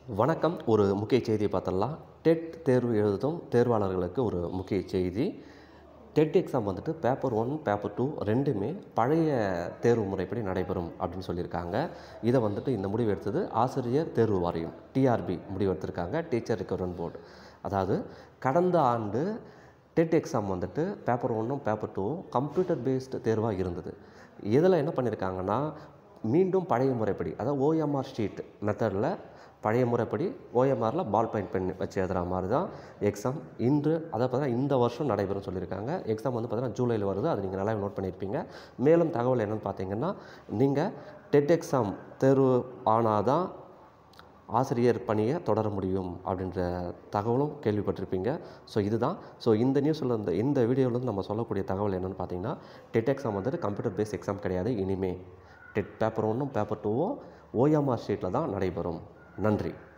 வணக்கம் ஒரு முக்கிய செய்தியை பார்த்துடலாம் டெட் தேர்வு எழுதும் தேர்வாளர்களுக்கு ஒரு முக்கிய செய்தி டெட் எக்ஸாம் வந்துட்டு பேப்பர் ஒன் பேப்பர் டூ ரெண்டுமே பழைய தேர்வு முறைப்படி நடைபெறும் அப்படின்னு சொல்லியிருக்காங்க இதை வந்துட்டு இந்த முடிவு எடுத்தது ஆசிரியர் தேர்வு வாரியம் டிஆர்பி முடிவு எடுத்திருக்காங்க டீச்சர் ரெக்ரூட்மெண்ட் போர்டு அதாவது கடந்த ஆண்டு டெட் எக்ஸாம் வந்துட்டு பேப்பர் ஒன்றும் பேப்பர் டூவும் கம்ப்யூட்டர் பேஸ்டு தேர்வாக இருந்தது இதில் என்ன பண்ணியிருக்காங்கன்னா மீண்டும் பழைய முறைப்படி அதாவது ஓஎம்ஆர் ஷீட் மெத்தடில் பழைய முறைப்படி ஓஎம்ஆரில் பால் பாயிண்ட் பென் வச்சு எழுதுகிற மாதிரி தான் எக்ஸாம் இன்று அதை பார்த்தீங்கன்னா இந்த வருஷம் நடைபெறும் சொல்லியிருக்காங்க எக்ஸாம் வந்து பார்த்தீங்கன்னா ஜூலையில் வருது அது நீங்கள் நல்லா நோட் பண்ணியிருப்பீங்க மேலும் தகவல் என்னென்னு பார்த்தீங்கன்னா நீங்கள் டெட் எக்ஸாம் தேர்வு ஆனால் தான் ஆசிரியர் பணியை தொடர முடியும் அப்படின்ற தகவலும் கேள்விப்பட்டிருப்பீங்க ஸோ இதுதான் ஸோ இந்த நியூஸில் இந்த இந்த வீடியோவில் நம்ம சொல்லக்கூடிய தகவல் என்னென்னு பார்த்தீங்கன்னா டெட் எக்ஸாம் வந்துட்டு கம்ப்யூட்டர் பேஸ் எக்ஸாம் கிடையாது இனிமே டெட் பேப்பர் ஒன்றும் பேப்பர் டூவும் ஓஎம்ஆர் ஷீட்டில் தான் நடைபெறும் நன்றி